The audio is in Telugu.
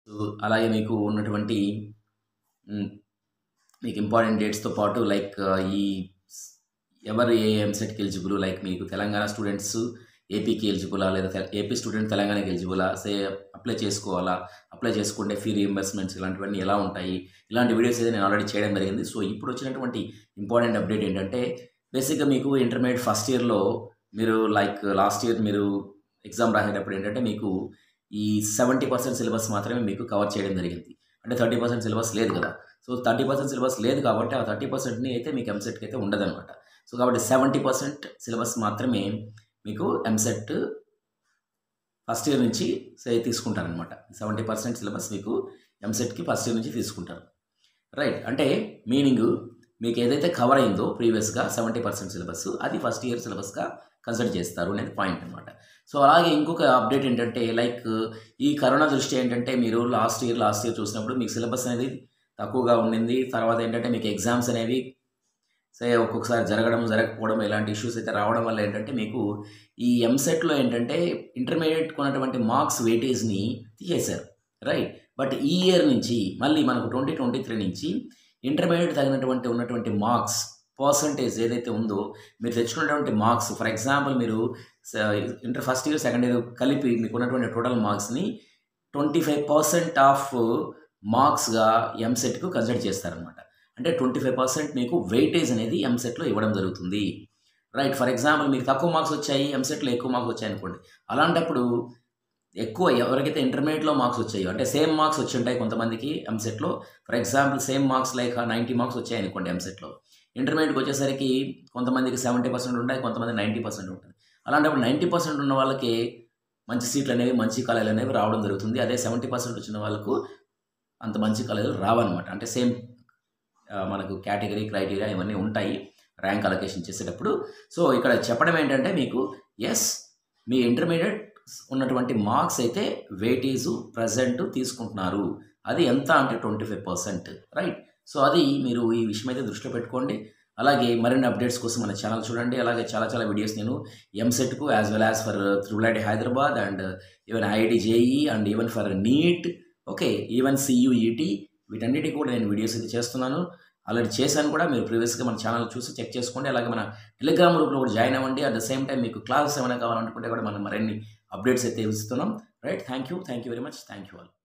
అలాగే మీకు ఉన్నటువంటి మ్, మీకు ఇంపార్టెంట్ డేట్స్తో పాటు లైక్ ఈ ఎవరు ఏ ఎంసెట్కి ఎలిజిబుల్ లైక్ మీకు తెలంగాణ స్టూడెంట్స్ ఏపీకి ఎలిజిబులా లేదా తె- ఏపీ స్టూడెంట్ తెలంగాణకి ఎలిజిబులా సే అప్లై చేసుకోవాలా అప్లై చేసుకుంటే ఫీ రీఎంబర్స్మెంట్స్ ఇలాంటివన్నీ ఎలా ఉంటాయి ఇలాంటి వీడియోస్ అయితే నేను ఆల్రెడీ చేయడం జరిగింది సో ఇప్పుడు వచ్చినటువంటి ఇంపార్టెంట్ అప్డేట్ ఏంటంటే బేసిక్గా మీకు ఇంటర్మీడియట్ ఫస్ట్ ఇయర్లో మీరు లైక్ లాస్ట్ ఇయర్ మీరు ఎగ్జామ్ రాసేటప్పుడు ఏంటంటే మీకు ఈ సెవెంటీ పర్సెంట్ సిలబస్ మాత్రమే మీకు కవర్ చేయడం జరిగింది అంటే థర్టీ పర్సెంట్ సిలబస్ లేదు కదా సో థర్టీ పర్సెంట్ సిలబస్ లేదు కాబట్టి ఆ థర్టీ పర్సెంట్ని అయితే మీకు ఎంసెట్కి అయితే ఉండదన్నమాట సో కాబట్టి సెవెంటీ పర్సెంట్ సిలబస్ మాత్రమే మీకు ఎంసెట్ ఫస్ట్ ఇయర్ నుంచి సే తీసుకుంటారనమాట సెవెంటీ పర్సెంట్ సిలబస్ మీకు ఎంసెట్కి ఫస్ట్ ఇయర్ నుంచి తీసుకుంటారు రైట్ అంటే మీనింగ్ మీకు ఏదైతే కవర్ అయిందో ప్రీవియస్గా సెవెంటీ పర్సెంట్ సిలబస్ అది ఫస్ట్ ఇయర్ సిలబస్గా కన్సిడర్ చేస్తారు అనేది పాయింట్ అనమాట సో అలాగే ఇంకొక అప్డేట్ ఏంటంటే లైక్ ఈ కరోనా దృష్టి ఏంటంటే మీరు లాస్ట్ ఇయర్ లాస్ట్ ఇయర్ చూసినప్పుడు మీకు సిలబస్ అనేది తక్కువగా ఉండింది తర్వాత ఏంటంటే మీకు ఎగ్జామ్స్ అనేవి సే ఒక్కొక్కసారి జరగడం జరగకపోవడం ఇలాంటి ఇష్యూస్ అయితే రావడం వల్ల ఏంటంటే మీకు ఈ ఎంసెట్లో ఏంటంటే ఇంటర్మీడియట్ కొన్నటువంటి మార్క్స్ వెయిటేజ్ని తీసేశారు రైట్ బట్ ఈ ఇయర్ నుంచి మళ్ళీ మనకు ట్వంటీ ట్వంటీ త్రీ నుంచి ఇంటర్మీడియట్ తగినటువంటి ఉన్నటువంటి మార్క్స్ పర్సంటేజ్ ఏదైతే ఉందో మీరు తెచ్చుకున్నటువంటి మార్క్స్ ఫర్ ఎగ్జాంపుల్ మీరు inter first year second year కలిపి మీకు ఉన్నటువంటి టోటల్ మార్క్స్ని ట్వంటీ ఫైవ్ పర్సెంట్ ఆఫ్ మార్క్స్గా ఎంసెట్కు కన్సిడర్ చేస్తారనమాట అంటే ట్వంటీ ఫైవ్ పర్సెంట్ మీకు వెయిటేజ్ అనేది ఎంసెట్లో ఇవ్వడం జరుగుతుంది రైట్ ఫర్ ఎగ్జాంపుల్ మీకు తక్కువ మార్క్స్ వచ్చాయి ఎంసెట్లో ఎక్కువ మార్క్స్ వచ్చాయి అనుకోండి అలాంటప్పుడు ఎక్కువ ఎవరికైతే ఇంటర్మీడియట్లో మార్క్స్ వచ్చాయో అంటే సేమ్ మార్క్స్ వచ్చి ఉంటాయి కొంతమందికి ఎంసెట్లో for example same marks like ninety marks వచ్చాయి అనుకోండి ఎంసెట్లో ఇంటర్మీడియట్కి వచ్చేసరికి కొంతమందికి సెవెంటీ పర్సెంట్ ఉంటాయి కొంతమంది నైంటీ పర్సెంట్ ఉంటుంది అలాంటప్పుడు నైంటీ పర్సెంట్ ఉన్న వాళ్ళకి మంచి సీట్లు అనేవి మంచి కాలేజీలు అనేవి రావడం జరుగుతుంది అదే సెవెంటీ పర్సెంట్ వచ్చిన వాళ్ళకు అంత మంచి కాలేజీలు రావన్నమాట అంటే సేమ్ మనకు కేటగిరీ క్రైటీరియా ఇవన్నీ ఉంటాయి ర్యాంక్ అలొకేషన్ చేసేటప్పుడు సో ఇక్కడ చెప్పడం ఏంటంటే మీకు ఎస్ మీ ఇంటర్మీడియట్ ఉన్నటువంటి మార్క్స్ అయితే వెయిటేజ్ ప్రజెంట్ తీసుకుంటున్నారు అది ఎంత అంటే twenty five percent right so అది మీరు ఈ విషయం అయితే దృష్టిలో పెట్టుకోండి అలాగే మరిన్ని అప్డేట్స్ కోసం మన ఛానల్ చూడండి అలాగే చాలా చాలా వీడియోస్ నేను ఎంసెట్కు as well as for triple IT Hyderabad and even IIT JEE and even for NEET okay even CUET వీటన్నిటికీ కూడా నేను వీడియోస్ అయితే చేస్తున్నాను ఆల్రెడీ చేశాను కూడా మీరు ప్రీవియస్గా మన ఛానల్ చూసి చెక్ చేసుకోండి అలాగే మన టెలిగ్రామ్ గ్రూప్లో కూడా జాయిన్ అవ్వండి అట్ ద సేమ్ టైం మీకు క్లాసెస్ ఏమైనా కావాలనుకుంటే కూడా మనం మరిన్ని అప్డేట్స్ అయితే ఇస్తున్నాం right thank you thank you very much thank you all